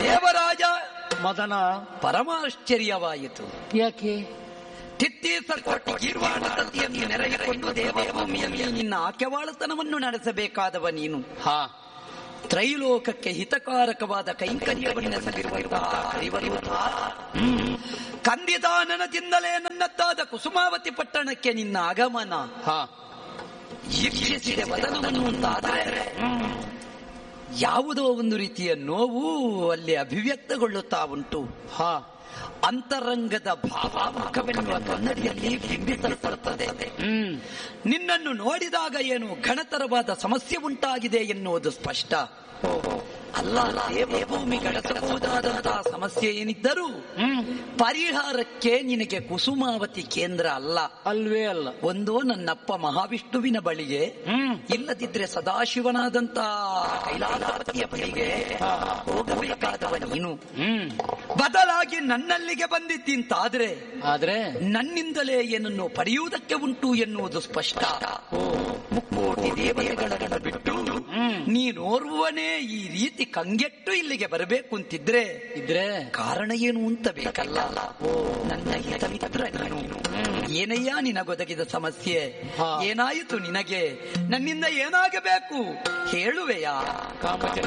ದೇವರಾಜ ಮದನ ಪರಮಾಶ್ಚರ್ಯವಾಯಿತು ಯಾಕೆ ತಿತ್ತೀಸ ಕೊಟ್ಟು ಗೀರ್ವಾಣ ಸತಿಯನ್ನು ನೆರೆಯಿಕೊಂಡು ದೇವಭೂಮಿಯಲ್ಲಿ ನಿನ್ನ ಆಕೆವಾಳತನವನ್ನು ನಡೆಸಬೇಕಾದವ ನೀನು ಹಾ ತ್ರೈಲೋಕಕ್ಕೆ ಹಿತಕಾರಕವಾದ ಕೈಂಕರ್ಯವನ್ನೆಸಲಿರುವಂತಹ ಹರಿವರೂಪ. ಕಂದಿದಾನನದಿಂದಲೇ ನನ್ನತ್ತಾದ ಕುಸುಮಾವತಿ ಪಟ್ಟಣಕ್ಕೆ ನಿನ್ನ ಆಗಮನ ಹಾ ಈಕ್ಷಿಸಿದೆ ವದನವನ್ನು ಅಂತಾದರೆ ಯಾವುದೋ ಒಂದು ರೀತಿಯ ನೋವು ಅಲ್ಲಿ ಅಭಿವ್ಯಕ್ತಗೊಳ್ಳುತ್ತಾ ಉಂಟು ಹಾ ಅಂತರಂಗದ ಭಾವಾಮುಖವೆನ್ನುವ ಕನ್ನಡಿಯಲ್ಲಿ ಬಿಂಬಿಸಲ್ಪಡುತ್ತದೆ ಹ್ಮ್ ನಿನ್ನನ್ನು ನೋಡಿದಾಗ ಏನು ಘನತರವಾದ ಸಮಸ್ಯೆ ಉಂಟಾಗಿದೆ ಎನ್ನುವುದು ಸ್ಪಷ್ಟ ಅಲ್ಲ ದೇವಭೂಮಿ ಗಳಿಸಬಹುದಾದಂತಹ ಸಮಸ್ಯೆ ಏನಿದ್ದರೂ ಹ್ಮ್ ಪರಿಹಾರಕ್ಕೆ ನಿನಗೆ ಕುಸುಮಾವತಿ ಕೇಂದ್ರ ಅಲ್ಲ ಅಲ್ವೇ ಅಲ್ಲ ಒಂದೋ ನನ್ನಪ್ಪ ಮಹಾವಿಷ್ಣುವಿನ ಬಳಿಗೆ ಹ್ಮ್ ಇಲ್ಲದಿದ್ರೆ ಸದಾಶಿವನಾದಂತಹ ಕೈಲಾಸಪತಿಯ ಬಳಿಗೆ ಹೋಗಬೇಕಾದವ ನೀನು ಹ್ಮ್ ಬದಲಾಗಿ ನನ್ನಲ್ಲಿಗೆ ಬಂದಿದ್ದಿಂತಾದ್ರೆ ಆದ್ರೆ ನನ್ನಿಂದಲೇ ಏನನ್ನು ಪಡೆಯುವುದಕ್ಕೆ ಉಂಟು ಎನ್ನುವುದು ಸ್ಪಷ್ಟ ಮುಕ್ಕೋಟಿ ದೇವತೆಗಳನ್ನು ಬಿಟ್ಟು ಹ್ಮ್ ನೀನೋರ್ವನೇ ಈ ರೀತಿ ಕಂಗೆಟ್ಟು ಇಲ್ಲಿಗೆ ಬರಬೇಕು ಅಂತಿದ್ರೆ ಇದ್ರೆ ಕಾರಣ ಏನು ಅಂತ ಬೇಕಲ್ಲ ನನ್ನ ಹಿತಮಿತ್ರ ನೀನು ಏನಯ್ಯ ನಿನಗೊದಗಿದ ಸಮಸ್ಯೆ ಹಾ. ಏನಾಯಿತು ನಿನಗೆ ನನ್ನಿಂದ ಏನಾಗಬೇಕು ಹೇಳುವೆಯಾ ಕಾಮಚ